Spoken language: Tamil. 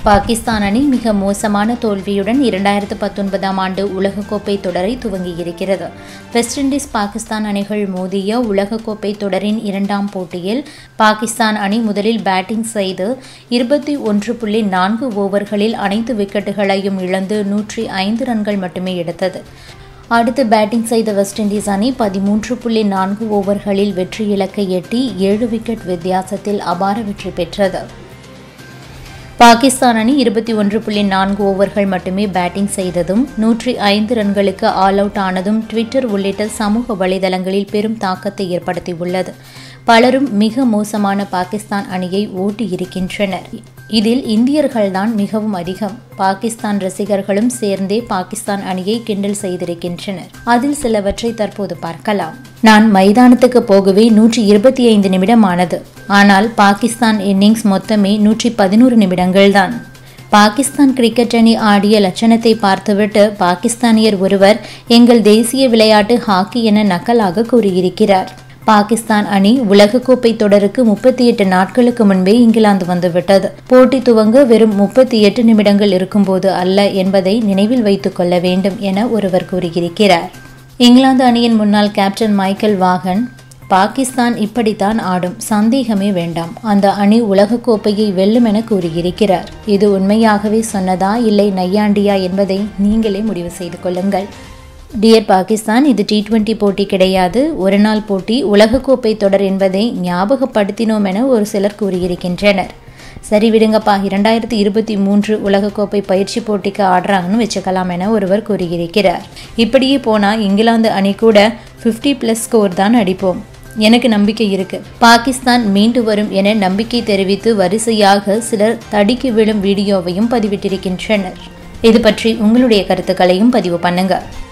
பாகிஸ்தான் அணி மிக மோசமான தோல்வியுடன் இரண்டாயிரத்து பத்தொன்பதாம் ஆண்டு உலகக்கோப்பை தொடரை துவங்கியிருக்கிறது வெஸ்ட் இண்டீஸ் பாகிஸ்தான் அணிகள் மோதிய உலகக்கோப்பை தொடரின் இரண்டாம் போட்டியில் பாகிஸ்தான் அணி முதலில் பேட்டிங் செய்து இருபத்தி ஒன்று புள்ளி நான்கு ஓவர்களில் அனைத்து விக்கெட்டுகளையும் இழந்து நூற்றி ஐந்து ரன்கள் மட்டுமே எடுத்தது அடுத்து பேட்டிங் செய்த வெஸ்ட் இண்டீஸ் அணி பதிமூன்று புள்ளி நான்கு ஓவர்களில் வெற்றி இலக்கை எட்டி ஏழு விக்கெட் வித்தியாசத்தில் அபார வெற்றி பெற்றது பாகிஸ்தான் அணி இருபத்தி ஒன்று புள்ளி நான்கு ஓவர்கள் மட்டுமே பேட்டிங் செய்ததும் நூற்றி ஐந்து ரன்களுக்கு ஆல் அவுட் ஆனதும் ட்விட்டர் உள்ளிட்ட சமூக வலைதளங்களில் பெரும் தாக்கத்தை ஏற்படுத்தியுள்ளது பலரும் மிக மோசமான பாகிஸ்தான் அணியை ஓட்டியிருக்கின்றனர் இதில் இந்தியர்கள்தான் மிகவும் அதிகம் பாகிஸ்தான் ரசிகர்களும் சேர்ந்தே பாகிஸ்தான் அணியை கிண்டல் செய்திருக்கின்றனர் அதில் சிலவற்றை தற்போது பார்க்கலாம் நான் மைதானத்துக்கு போகவே நூற்றி இருபத்தி ஐந்து நிமிடம் ஆனது ஆனால் பாகிஸ்தான் இன்னிங்ஸ் மொத்தமே நூற்றி பதினோரு நிமிடங்கள்தான் பாகிஸ்தான் கிரிக்கெட் அணி ஆடிய லட்சணத்தை பார்த்துவிட்டு பாகிஸ்தானியர் ஒருவர் எங்கள் தேசிய விளையாட்டு ஹாக்கி என நக்கலாக கூறியிருக்கிறார் பாகிஸ்தான் அணி உலகக்கோப்பை தொடருக்கு முப்பத்தி எட்டு நாட்களுக்கு முன்பே இங்கிலாந்து வந்துவிட்டது போட்டி துவங்க வெறும் முப்பத்தி எட்டு நிமிடங்கள் இருக்கும்போது அல்ல என்பதை நினைவில் வைத்துக் கொள்ள வேண்டும் என ஒருவர் கூறியிருக்கிறார் இங்கிலாந்து அணியின் முன்னாள் கேப்டன் மைக்கேல் வாகன் பாகிஸ்தான் இப்படித்தான் ஆடும் சந்தேகமே வேண்டாம் அந்த அணி உலகக்கோப்பையை வெல்லும் என கூறியிருக்கிறார் இது உண்மையாகவே சொன்னதா இல்லை நையாண்டியா என்பதை நீங்களே முடிவு செய்து கொள்ளுங்கள் டியர் பாகிஸ்தான் இது டி டுவெண்டி போட்டி கிடையாது ஒரு நாள் போட்டி உலகக்கோப்பை தொடர் என்பதை ஞாபகப்படுத்தினோம் என ஒரு சிலர் கூறியிருக்கின்றனர் சரி விடுங்கப்பா இரண்டாயிரத்தி இருபத்தி மூன்று உலகக்கோப்பை பயிற்சி போட்டிக்கு ஆடுறாங்கன்னு வச்சுக்கலாம் என ஒருவர் கூறியிருக்கிறார் இப்படியே போனால் இங்கிலாந்து அணி கூட ஃபிஃப்டி ப்ளஸ் ஸ்கோர் தான் அடிப்போம் எனக்கு நம்பிக்கை இருக்கு பாகிஸ்தான் மீண்டு வரும் என நம்பிக்கை தெரிவித்து வரிசையாக சிலர் தடிக்கு விழும் வீடியோவையும் பதிவிட்டிருக்கின்றனர் இது பற்றி உங்களுடைய கருத்துக்களையும் பதிவு பண்ணுங்க